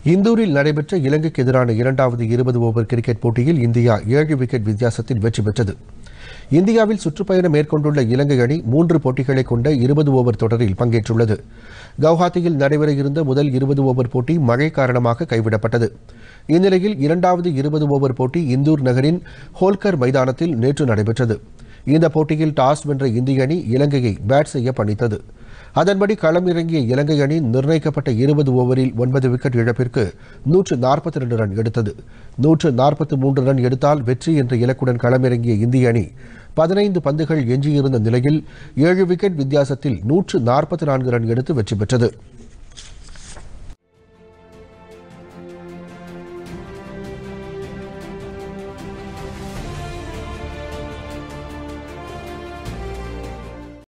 இந்தூரில் நடைபெற்ற இலங்கைக்கு எதிரான இரண்டாவது இருபது ஓவர் கிரிக்கெட் போட்டியில் இந்தியா ஏழு விக்கெட் வித்தியாசத்தில் வெற்றி பெற்றது இந்தியாவில் சுற்றுப்பயணம் மேற்கொண்டுள்ள இலங்கை அணி மூன்று போட்டிகளை கொண்ட இருபது ஓவர் தொடரில் பங்கேற்றுள்ளது கவுஹாத்தியில் நடைபெற இருந்த முதல் இருபது ஓவர் போட்டி மழை காரணமாக கைவிடப்பட்டது இந்நிலையில் இரண்டாவது இருபது ஓவர் போட்டி இந்தூர் நகரின் ஹோல்கர் மைதானத்தில் நேற்று நடைபெற்றது இந்த போட்டியில் டாஸ் வென்ற இந்திய அணி இலங்கையை பேட் செய்ய பணித்தது அதன்படி களமிறங்கிய இலங்கை அணி நிர்ணயிக்கப்பட்ட இருபது ஓவரில் ஒன்பது விக்கெட் இழப்பிற்கு நூற்று நாற்பத்தி ரெண்டு ரன் எடுத்தது நூற்று நாற்பத்தி மூன்று ரன் எடுத்தால் வெற்றி என்ற இலக்குடன் களமிறங்கிய இந்திய அணி பதினைந்து பந்துகள் எஞ்சியிருந்த நிலையில் ஏழு விக்கெட் வித்தியாசத்தில் நூற்று நாற்பத்தி நான்கு ரன் எடுத்து வெற்றி பெற்றது